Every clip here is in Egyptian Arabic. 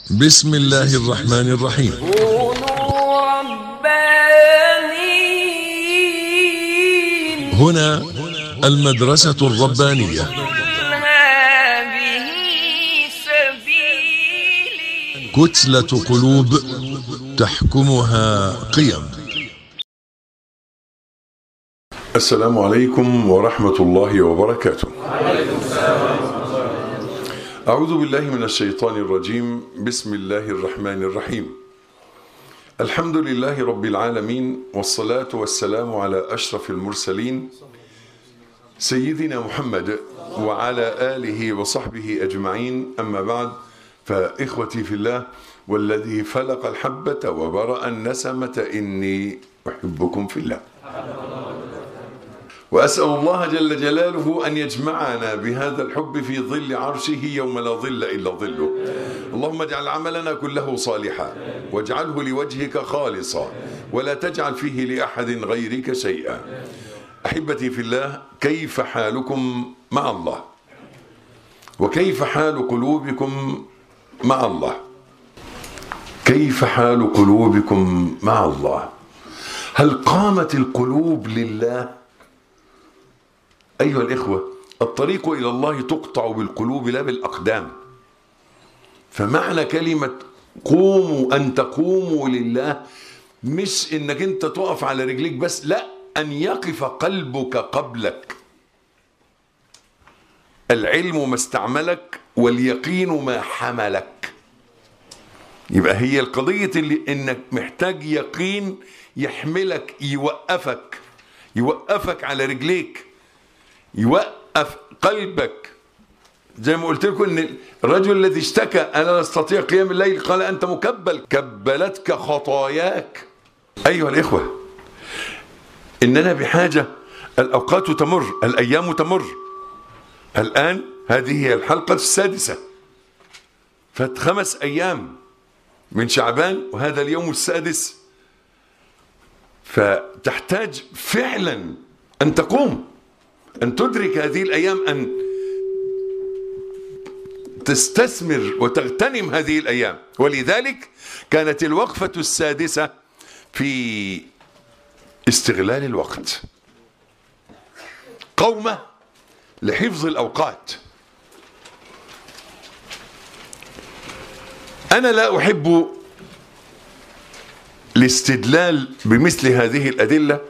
بسم الله الرحمن الرحيم كونوا ربانيين هنا المدرسة الربانية قل هذه سبيلي كتلة قلوب تحكمها قيم السلام عليكم ورحمة الله وبركاته أعوذ بالله من الشيطان الرجيم بسم الله الرحمن الرحيم الحمد لله رب العالمين والصلاة والسلام على أشرف المرسلين سيدنا محمد وعلى آله وصحبه أجمعين أما بعد فإخوتي في الله والذي فلق الحبة وبرأ النسمة إني أحبكم في الله وأسأل الله جل جلاله أن يجمعنا بهذا الحب في ظل عرشه يوم لا ظل إلا ظله اللهم اجعل عملنا كله صالحا واجعله لوجهك خالصا ولا تجعل فيه لأحد غيرك شيئا أحبتي في الله كيف حالكم مع الله وكيف حال قلوبكم مع الله كيف حال قلوبكم مع الله هل قامت القلوب لله أيها الإخوة الطريق إلى الله تقطع بالقلوب لا بالأقدام فمعنى كلمة قوموا أن تقوموا لله مش إنك أنت تقف على رجليك بس لا أن يقف قلبك قبلك العلم ما استعملك واليقين ما حملك يبقى هي القضية اللي إنك محتاج يقين يحملك يوقفك يوقفك على رجليك يوقف قلبك زي ما قلت لكم ان الرجل الذي اشتكى انا لا استطيع قيام الليل قال انت مكبل كبلتك خطاياك ايها الاخوه اننا بحاجه الاوقات تمر الايام تمر الان هذه هي الحلقه السادسه فات خمس ايام من شعبان وهذا اليوم السادس فتحتاج فعلا ان تقوم أن تدرك هذه الأيام أن تستثمر وتغتنم هذه الأيام ولذلك كانت الوقفة السادسة في استغلال الوقت قومة لحفظ الأوقات أنا لا أحب الاستدلال بمثل هذه الأدلة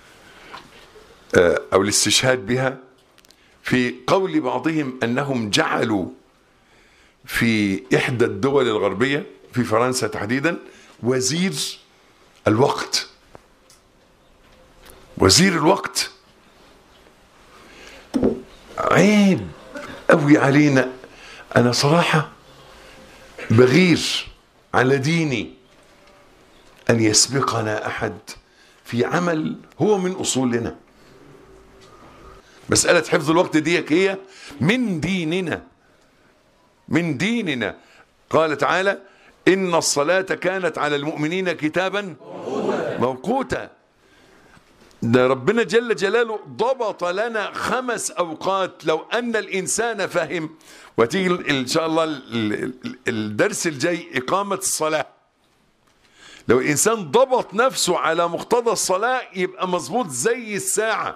أو الاستشهاد بها في قول بعضهم أنهم جعلوا في إحدى الدول الغربية في فرنسا تحديدا وزير الوقت وزير الوقت عيب قوي علينا أنا صراحة بغير على ديني أن يسبقنا أحد في عمل هو من أصولنا مسألة حفظ الوقت دي هي من ديننا من ديننا قال تعالى إن الصلاة كانت على المؤمنين كتابا موقوتا ده ربنا جل جلاله ضبط لنا خمس أوقات لو أن الإنسان فهم وتيجي إن شاء الله الدرس الجاي إقامة الصلاة لو الإنسان ضبط نفسه على مقتضى الصلاة يبقى مظبوط زي الساعة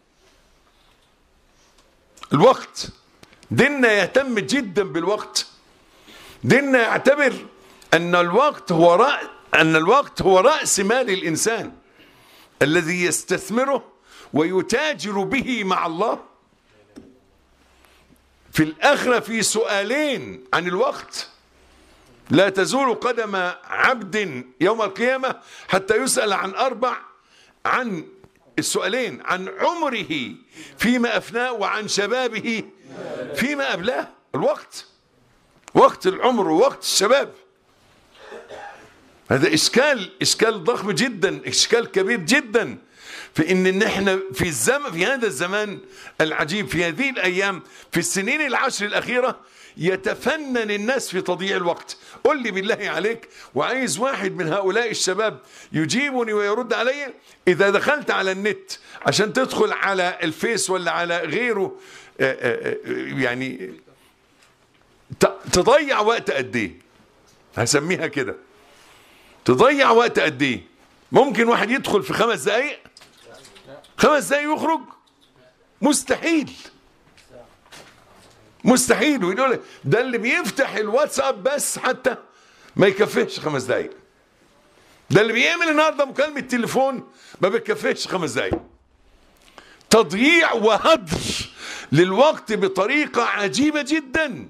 الوقت ديننا يهتم جدا بالوقت ديننا يعتبر ان الوقت هو رأس ان الوقت هو راس مال الانسان الذي يستثمره ويتاجر به مع الله في الاخره في سؤالين عن الوقت لا تزول قدم عبد يوم القيامه حتى يسال عن اربع عن السؤالين عن عمره فيما أفناه وعن شبابه فيما أبلاه الوقت وقت العمر ووقت الشباب هذا إشكال إشكال ضخم جدا إشكال كبير جدا في إن نحن في الزمن في هذا الزمان العجيب في هذه الأيام في السنين العشر الأخيرة يتفنن الناس في تضييع الوقت قل لي بالله عليك وعايز واحد من هؤلاء الشباب يجيبني ويرد علي إذا دخلت على النت عشان تدخل على الفيس ولا على غيره يعني تضيع وقت قد ايه هسميها كده تضيع وقت قد ايه ممكن واحد يدخل في خمس دقايق خمس دقايق يخرج مستحيل مستحيل ويقول لك ده اللي بيفتح الواتساب بس حتى ما يكفيش خمس دقايق ده اللي بيعمل النهارده مكالمه تليفون ما بيكفيش خمس دقايق تضييع وهدر للوقت بطريقه عجيبه جدا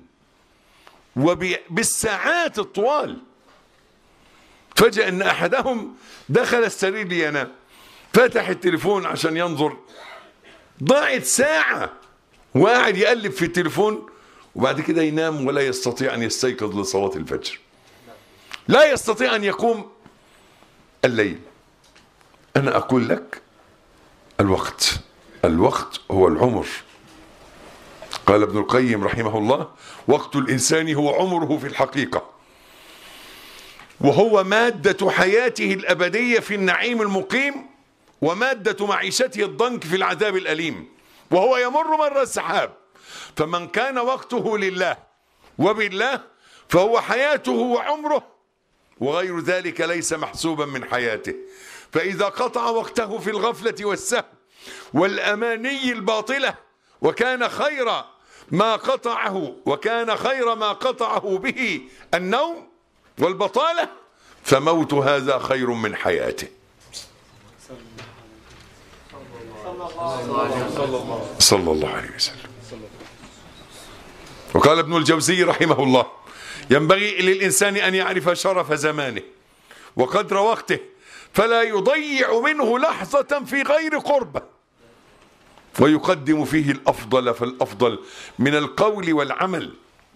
وبالساعات الطوال فجأة ان احدهم دخل السرير لينام فتح التليفون عشان ينظر ضاعت ساعة وقاعد يقلب في التليفون وبعد كده ينام ولا يستطيع ان يستيقظ لصلاة الفجر لا يستطيع ان يقوم الليل انا اقول لك الوقت الوقت هو العمر قال ابن القيم رحمه الله وقت الانسان هو عمره في الحقيقه وهو ماده حياته الابديه في النعيم المقيم وماده معيشته الضنك في العذاب الاليم وهو يمر مر السحاب فمن كان وقته لله وبالله فهو حياته وعمره وغير ذلك ليس محسوبا من حياته فإذا قطع وقته في الغفلة والسهو والأماني الباطلة وكان خير ما قطعه وكان خير ما قطعه به النوم والبطالة فموت هذا خير من حياته صلى الله عليه وسلم وقال ابن الجوزي رحمه الله ينبغي للإنسان أن يعرف شرف زمانه وقدر وقته فلا يضيع منه لحظة في غير قربة ويقدم فيه الأفضل فالأفضل من القول والعمل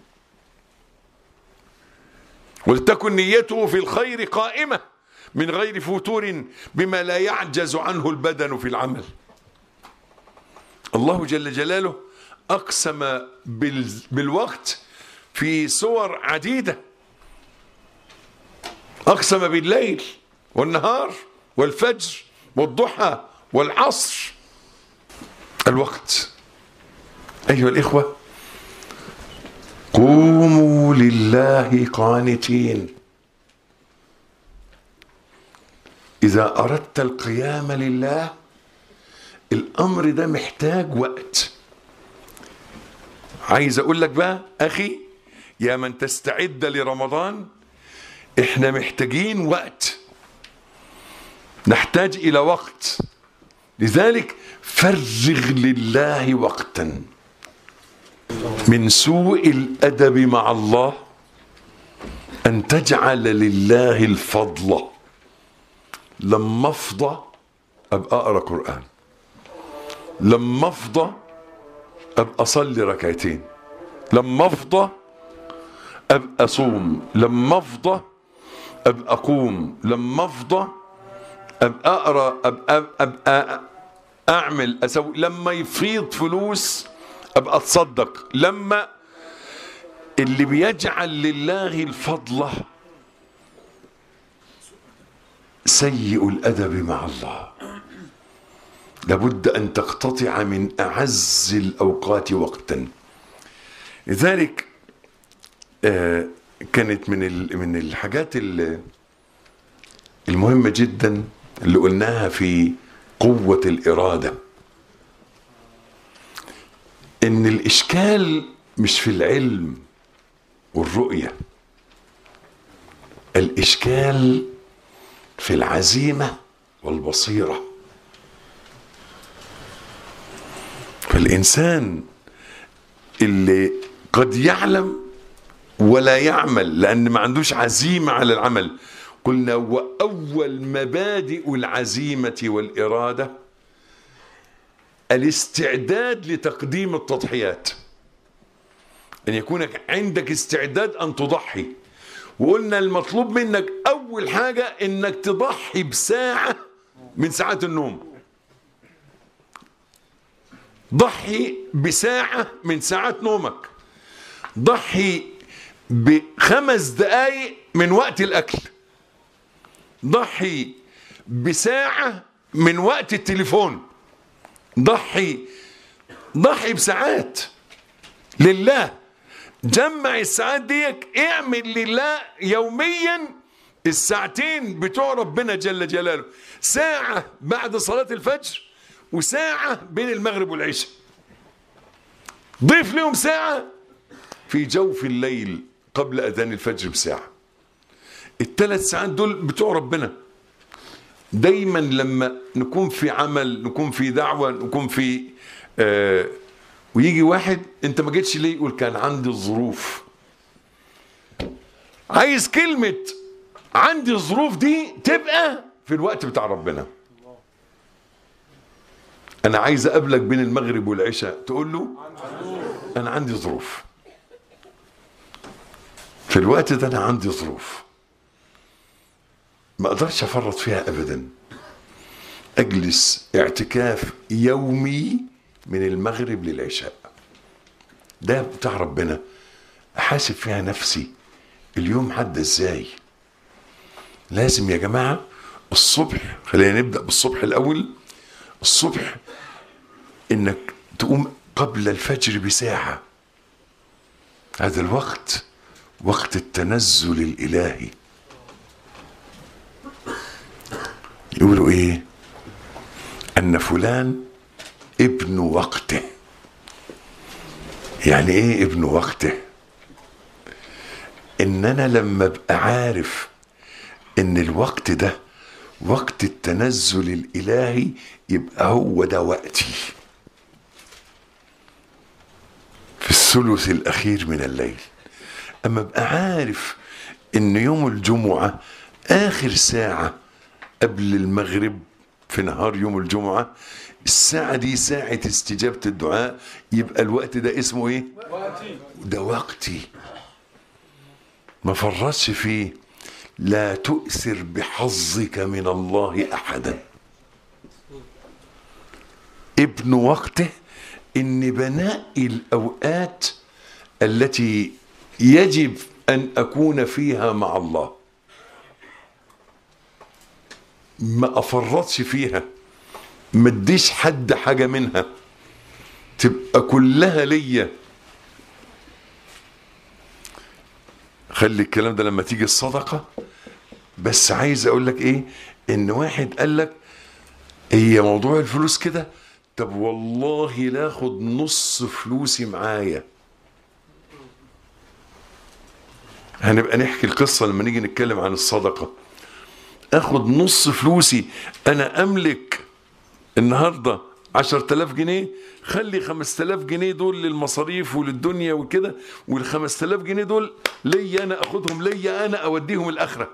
ولتكن نيته في الخير قائمة من غير فتور بما لا يعجز عنه البدن في العمل الله جل جلاله أقسم بال- بالوقت في سور عديدة أقسم بالليل والنهار والفجر والضحى والعصر الوقت أيها الإخوة قوموا لله قانتين إذا أردت القيام لله الأمر ده محتاج وقت عايز أقول لك بقى أخي يا من تستعد لرمضان إحنا محتاجين وقت نحتاج إلى وقت لذلك فرغ لله وقتا من سوء الادب مع الله ان تجعل لله الفضل لما افضى ابقى اقرا قران لما افضى ابقى اصلي ركعتين لما افضى ابقى اصوم لما افضى ابقى اقوم لما افضى ابقى اقرا ابقى, أبقى اعمل اسوي لما يفيض فلوس ابقى اتصدق لما اللي بيجعل لله الفضل سيء الادب مع الله لابد ان تقتطع من اعز الاوقات وقتا لذلك آه، كانت من ال- من الحاجات ال- المهمه جدا اللي قلناها في قوه الاراده ان الاشكال مش في العلم والرؤيه الاشكال في العزيمه والبصيره فالانسان اللي قد يعلم ولا يعمل لان ما عندوش عزيمه على العمل قلنا واول مبادئ العزيمه والاراده الاستعداد لتقديم التضحيات ان يكون عندك استعداد ان تضحي وقلنا المطلوب منك اول حاجه انك تضحي بساعه من ساعات النوم ضحي بساعه من ساعات نومك ضحي بخمس دقايق من وقت الاكل ضحي بساعه من وقت التليفون ضحي ضحي بساعات لله جمع الساعات ديك اعمل لله يوميا الساعتين بتوع ربنا جل جلاله ساعة بعد صلاة الفجر وساعة بين المغرب والعشاء ضيف لهم ساعة في جوف الليل قبل أذان الفجر بساعة الثلاث ساعات دول بتوع ربنا دايما لما نكون في عمل نكون في دعوة نكون في آه ويجي واحد انت ما جيتش ليه يقول كان عندي ظروف عايز كلمة عندي ظروف دي تبقى في الوقت بتاع ربنا انا عايز اقابلك بين المغرب والعشاء تقول له انا عندي ظروف في الوقت ده انا عندي ظروف ما اقدرش افرط فيها ابدا اجلس اعتكاف يومي من المغرب للعشاء ده بتاع ربنا احاسب فيها نفسي اليوم عدى ازاي لازم يا جماعه الصبح خلينا نبدا بالصبح الاول الصبح انك تقوم قبل الفجر بساعه هذا الوقت وقت التنزل الالهي يقولوا ايه ان فلان ابن وقته يعني ايه ابن وقته ان انا لما ابقى عارف ان الوقت ده وقت التنزل الالهي يبقى هو ده وقتي في الثلث الاخير من الليل اما ابقى عارف ان يوم الجمعه اخر ساعه قبل المغرب في نهار يوم الجمعه الساعه دي ساعه استجابه الدعاء يبقى الوقت ده اسمه ايه ده وقتي ما فرطش فيه لا تؤثر بحظك من الله احدا ابن وقته ان بناء الاوقات التي يجب ان اكون فيها مع الله ما افرطش فيها ما اديش حد حاجه منها تبقى كلها ليا خلي الكلام ده لما تيجي الصدقه بس عايز اقول لك ايه ان واحد قال لك هي موضوع الفلوس كده طب والله لا اخد نص فلوسي معايا هنبقى نحكي القصة لما نيجي نتكلم عن الصدقة اخد نص فلوسي انا املك النهاردة عشر تلاف جنيه خلي خمس تلاف جنيه دول للمصاريف وللدنيا وكده والخمس تلاف جنيه دول ليا انا اخدهم ليا انا اوديهم الاخرة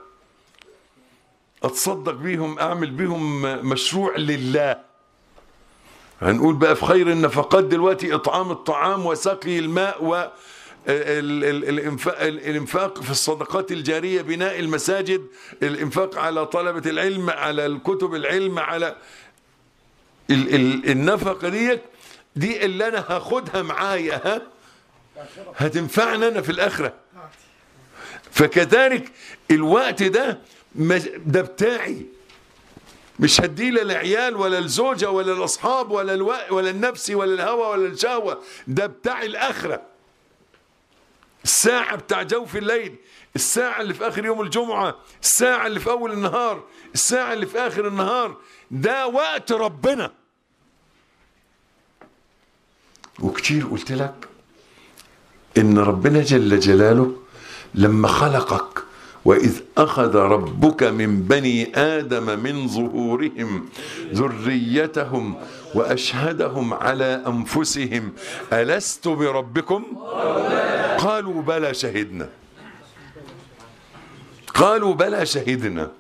اتصدق بيهم اعمل بيهم مشروع لله هنقول بقى في خير النفقات دلوقتي اطعام الطعام وسقي الماء و ال- ال- الانفاق الانفاق في الصدقات الجاريه بناء المساجد الانفاق على طلبه العلم على الكتب العلم على ال- ال- النفقه ديت دي اللي انا هاخدها معايا ها هتنفعني انا في الاخره فكذلك الوقت ده مج- ده بتاعي مش هديه لا العيال ولا الزوجه ولا الاصحاب ولا الو... ولا النفس ولا الهوى ولا الشهوه ده بتاع الاخره الساعة بتاع جوف الليل الساعة اللي في آخر يوم الجمعة الساعة اللي في أول النهار الساعة اللي في آخر النهار ده وقت ربنا وكتير قلت لك إن ربنا جل جلاله لما خلقك وإذ أخذ ربك من بني آدم من ظهورهم ذريتهم وأشهدهم على أنفسهم ألست بربكم قالوا بلى شهدنا قالوا بلى شهدنا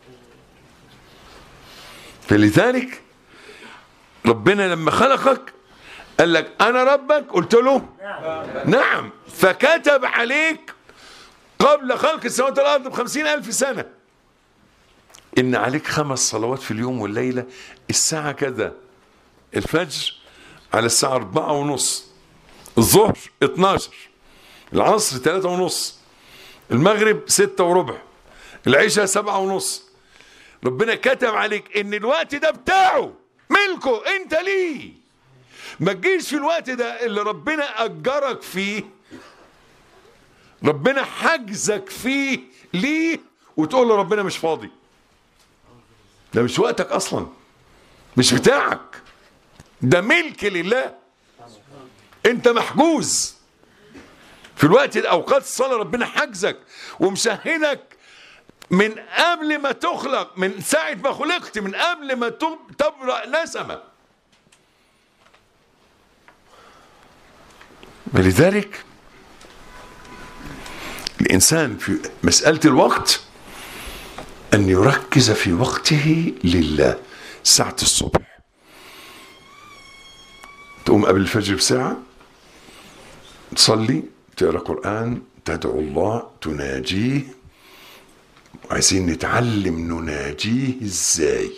فلذلك ربنا لما خلقك قال لك أنا ربك قلت له نعم فكتب عليك قبل خلق السماوات والأرض بخمسين ألف سنة إن عليك خمس صلوات في اليوم والليلة الساعة كذا الفجر على الساعة أربعة ونص الظهر 12 العصر ثلاثة ونص المغرب ستة وربع العشاء سبعة ونص ربنا كتب عليك ان الوقت ده بتاعه ملكه انت ليه ما تجيش في الوقت ده اللي ربنا اجرك فيه ربنا حجزك فيه ليه وتقول له ربنا مش فاضي ده مش وقتك اصلا مش بتاعك ده ملك لله انت محجوز في الوقت اوقات الصلاه ربنا حجزك ومسهلك من قبل ما تخلق من ساعه ما خلقت من قبل ما تب- تبرأ نسمه ولذلك الانسان في مساله الوقت ان يركز في وقته لله ساعه الصبح تقوم قبل الفجر بساعه تصلي تقرا قران تدعو الله تناجيه عايزين نتعلم نناجيه ازاي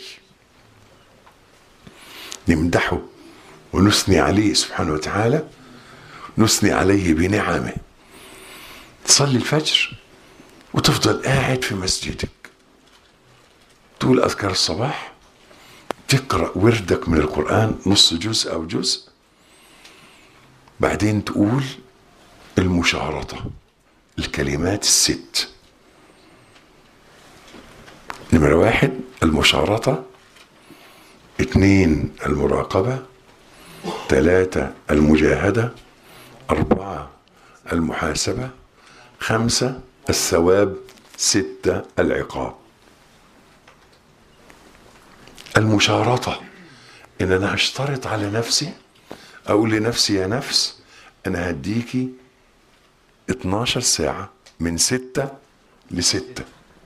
نمدحه ونثني عليه سبحانه وتعالى نثني عليه بنعمه تصلي الفجر وتفضل قاعد في مسجدك تقول اذكار الصباح تقرا وردك من القران نص جزء او جزء بعدين تقول المشارطه الكلمات الست نمرة واحد المشارطة اثنين المراقبة ثلاثة المجاهدة أربعة المحاسبة خمسة الثواب ستة العقاب المشارطة إن أنا أشترط على نفسي أقول لنفسي يا نفس أنا هديكي 12 ساعة من ستة لستة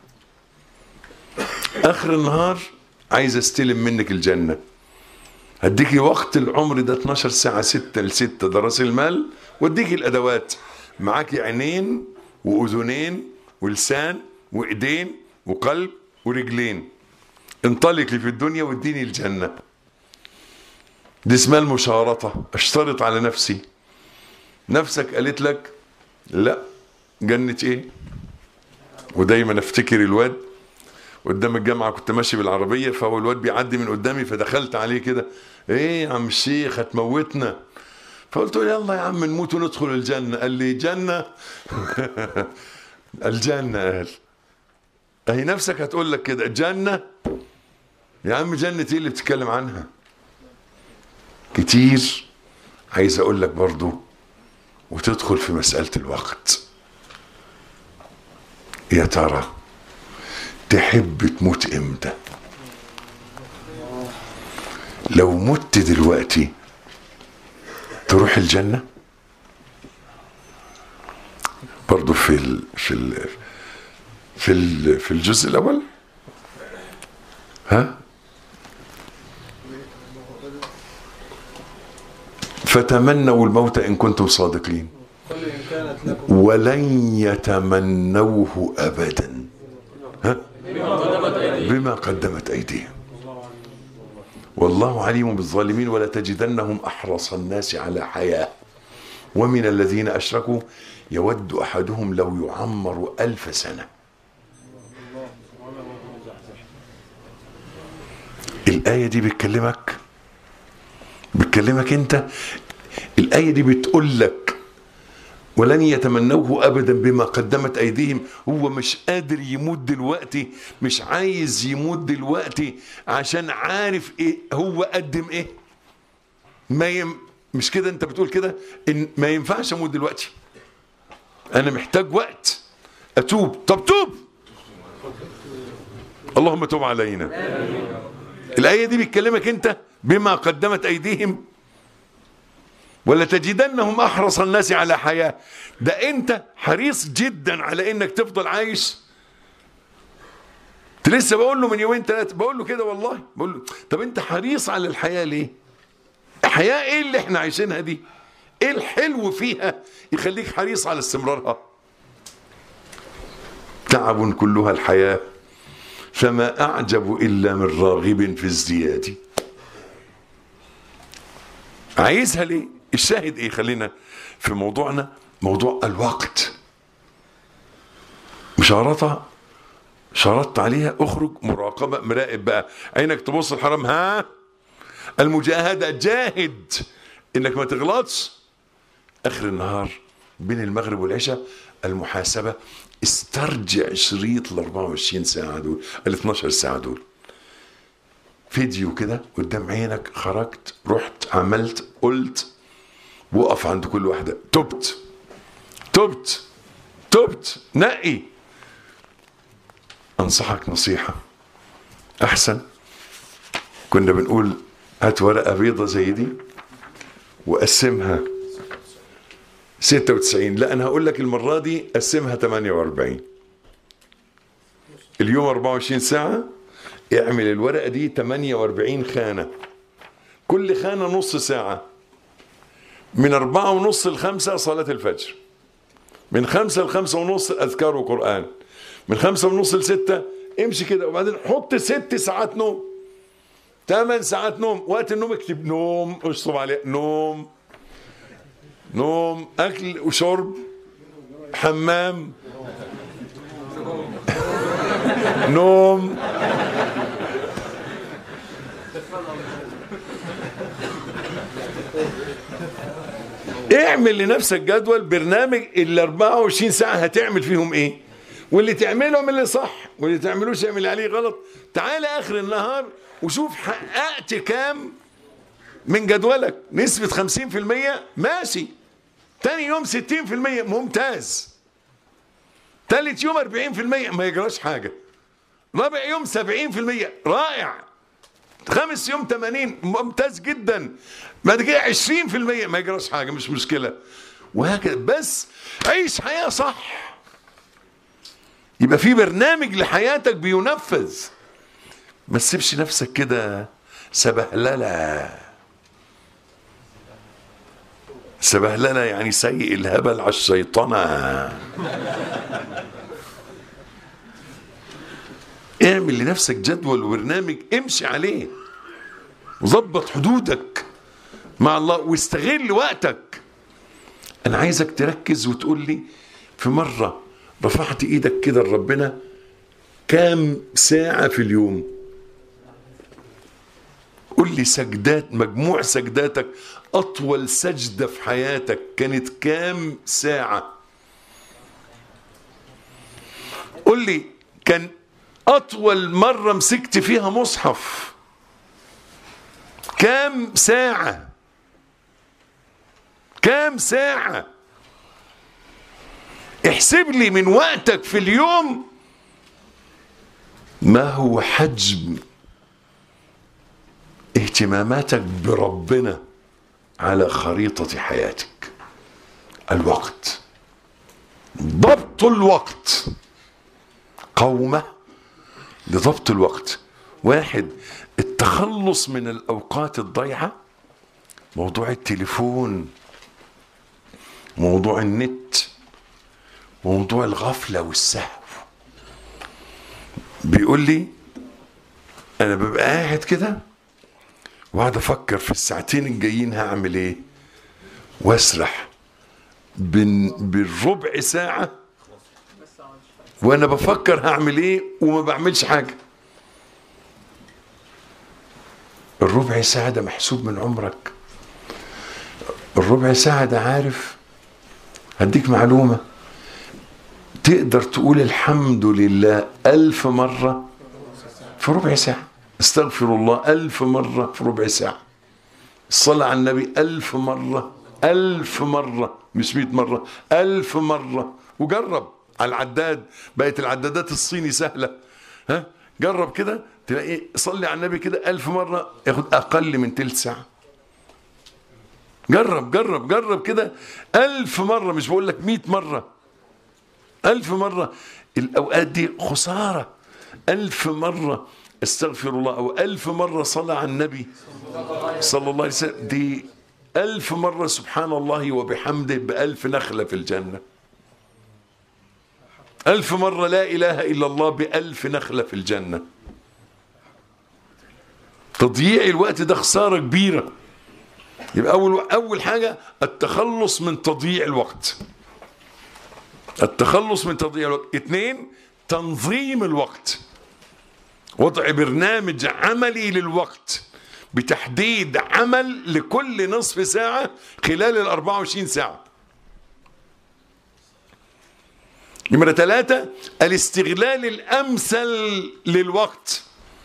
اخر النهار عايز استلم منك الجنه هديكي وقت العمر ده 12 ساعه 6 ل 6 ده راس المال واديكي الادوات معاكي عينين واذنين ولسان وايدين وقلب ورجلين انطلقي في الدنيا واديني الجنه دي اسمها المشارطه اشترط على نفسي نفسك قالت لك لا جنه ايه ودايما افتكر الواد قدام الجامعه كنت ماشي بالعربيه فهو الواد بيعدي من قدامي فدخلت عليه كده ايه يا عم الشيخ هتموتنا فقلت له يلا يا عم نموت وندخل الجنه قال لي جنه الجنه قال اهي نفسك هتقول لك كده جنه يا عم جنه ايه اللي بتتكلم عنها كتير عايز اقول لك برضو وتدخل في مساله الوقت يا ترى تحب تموت امتى لو مت دلوقتي تروح الجنة برضو في ال في ال في ال في الجزء الأول ها فتمنوا الموت إن كنتم صادقين ولن يتمنوه أبداً ها؟ بما قدمت أيديهم والله عليم بالظالمين ولا تجدنهم أحرص الناس على حياة ومن الذين أشركوا يود أحدهم لو يعمر ألف سنة الآية دي بتكلمك بتكلمك أنت الآية دي بتقول لك ولن يتمنوه ابدا بما قدمت ايديهم هو مش قادر يموت دلوقتي مش عايز يموت دلوقتي عشان عارف ايه هو قدم ايه ما يم مش كده انت بتقول كده ان ما ينفعش اموت دلوقتي انا محتاج وقت اتوب طب توب اللهم توب علينا الايه دي بتكلمك انت بما قدمت ايديهم ولا تجدنهم احرص الناس على حياه ده انت حريص جدا على انك تفضل عايش كنت لسه بقول له من يومين ثلاثه بقول له كده والله بقول له طب انت حريص على الحياه ليه الحياه ايه اللي احنا عايشينها دي ايه الحلو فيها يخليك حريص على استمرارها تعب كلها الحياه فما اعجب الا من راغب في ازدياد عايزها ليه الشاهد ايه خلينا في موضوعنا موضوع الوقت مشارطة شرطت عليها اخرج مراقبة مراقب بقى عينك تبص الحرام ها المجاهدة جاهد انك ما تغلطش اخر النهار بين المغرب والعشاء المحاسبة استرجع شريط ال 24 ساعة دول ال 12 ساعة دول فيديو كده قدام عينك خرجت رحت عملت قلت وقف عند كل واحدة تبت تبت تبت نقي أنصحك نصيحة أحسن كنا بنقول هات ورقة بيضة زي دي وقسمها 96 لا أنا هقول لك المرة دي قسمها 48 اليوم 24 ساعة اعمل الورقة دي 48 خانة كل خانة نص ساعة من أربعة ونص لخمسة صلاة الفجر من خمسة لخمسة ونص أذكار وقرآن من خمسة ونص لستة امشي كده وبعدين حط ست ساعات نوم ثمان ساعات نوم وقت النوم اكتب نوم اشطب عليه نوم نوم أكل وشرب حمام نوم اعمل لنفسك جدول برنامج ال 24 ساعة هتعمل فيهم ايه واللي تعمله اعمل اللي صح واللي تعملوش اعمل عليه غلط تعالى اخر النهار وشوف حققت كام من جدولك نسبة 50% ماشي تاني يوم 60% ممتاز تالت يوم 40% ما يجراش حاجة رابع يوم 70% رائع خامس يوم 80 ممتاز جدا بعد كده 20% ما يجراش حاجه مش مشكله وهكذا بس عيش حياه صح يبقى في برنامج لحياتك بينفذ ما تسيبش نفسك كده سبهلله سبهلله يعني سيء الهبل على الشيطنه اعمل لنفسك جدول وبرنامج امشي عليه وظبط حدودك مع الله واستغل وقتك انا عايزك تركز وتقول لي في مره رفعت ايدك كده لربنا كام ساعه في اليوم قول لي سجدات مجموع سجداتك اطول سجده في حياتك كانت كام ساعه قول لي كان أطول مرة مسكت فيها مصحف كام ساعة كام ساعة احسب لي من وقتك في اليوم ما هو حجم اهتماماتك بربنا على خريطة حياتك الوقت ضبط الوقت قومه لضبط الوقت واحد التخلص من الأوقات الضيعة موضوع التليفون موضوع النت موضوع الغفلة والسهو بيقول لي أنا ببقى قاعد كده وقاعد أفكر في الساعتين الجايين هعمل إيه وأسرح بين بالربع ساعة وانا بفكر هعمل ايه وما بعملش حاجه الربع ساعه ده محسوب من عمرك الربع ساعه ده عارف هديك معلومه تقدر تقول الحمد لله ألف مرة في ربع ساعة استغفر الله ألف مرة في ربع ساعة الصلاة على النبي ألف مرة ألف مرة مش مئة مرة ألف مرة وجرب على العداد بقت العدادات الصيني سهلة ها جرب كده تلاقي صلي على النبي كده ألف مرة ياخد أقل من تلت ساعة جرب جرب جرب كده ألف مرة مش بقول لك مئة مرة ألف مرة الأوقات دي خسارة ألف مرة استغفر الله أو ألف مرة صلى على النبي صلى الله عليه وسلم دي ألف مرة سبحان الله وبحمده بألف نخلة في الجنة ألف مرة لا إله إلا الله بألف نخلة في الجنة تضييع الوقت ده خسارة كبيرة يبقى أول أول حاجة التخلص من تضييع الوقت التخلص من تضييع الوقت اثنين تنظيم الوقت وضع برنامج عملي للوقت بتحديد عمل لكل نصف ساعة خلال ال 24 ساعة نمرة ثلاثة الاستغلال الأمثل للوقت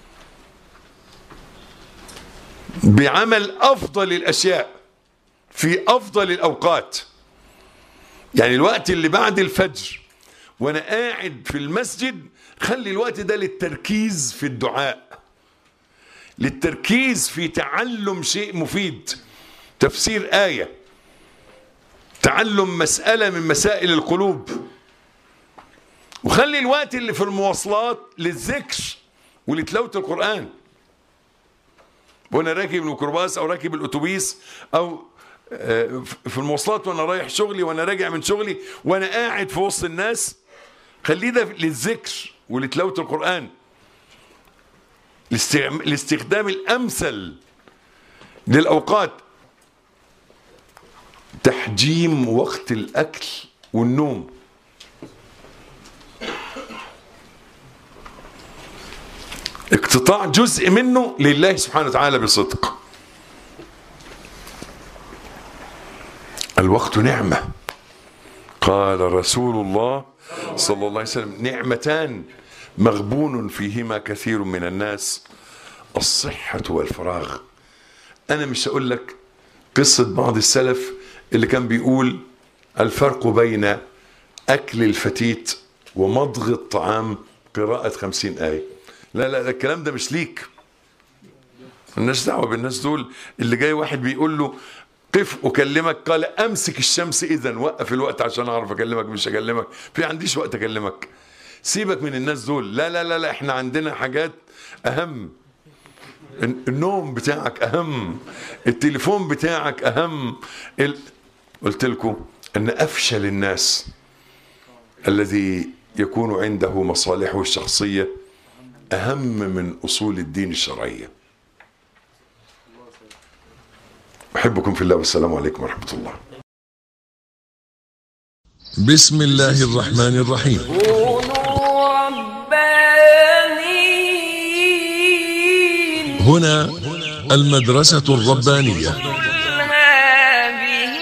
بعمل أفضل الأشياء في أفضل الأوقات يعني الوقت اللي بعد الفجر وأنا قاعد في المسجد خلي الوقت ده للتركيز في الدعاء للتركيز في تعلم شيء مفيد تفسير آية تعلم مسألة من مسائل القلوب وخلي الوقت اللي في المواصلات للذكر ولتلاوة القرآن وانا راكب الميكروباص او راكب الاتوبيس او آه، في المواصلات وانا رايح شغلي وانا راجع من شغلي وانا قاعد في وسط الناس خليه ده للذكر ولتلاوة القرآن الاستعم- الاستخدام الامثل للاوقات تحجيم وقت الاكل والنوم اقتطاع جزء منه لله سبحانه وتعالى بصدق الوقت نعمة قال رسول الله صلى الله عليه وسلم نعمتان مغبون فيهما كثير من الناس الصحة والفراغ أنا مش هقول لك قصة بعض السلف اللي كان بيقول الفرق بين أكل الفتيت ومضغ الطعام قراءة خمسين آية لا لا ده الكلام ده مش ليك الناس دعوة بالناس دول اللي جاي واحد بيقول له قف أكلمك قال أمسك الشمس إذا وقف الوقت عشان أعرف أكلمك مش أكلمك في عنديش وقت أكلمك سيبك من الناس دول لا لا لا لا احنا عندنا حاجات أهم النوم بتاعك أهم التليفون بتاعك أهم ال... قلت لكم أن أفشل الناس الذي يكون عنده مصالحه الشخصية أهم من أصول الدين الشرعية أحبكم في الله والسلام عليكم ورحمة الله بسم الله الرحمن الرحيم كونوا ربانيين هنا المدرسة الربانية قل هذه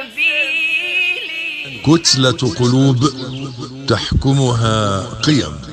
سبيلي كتلة قلوب تحكمها قيم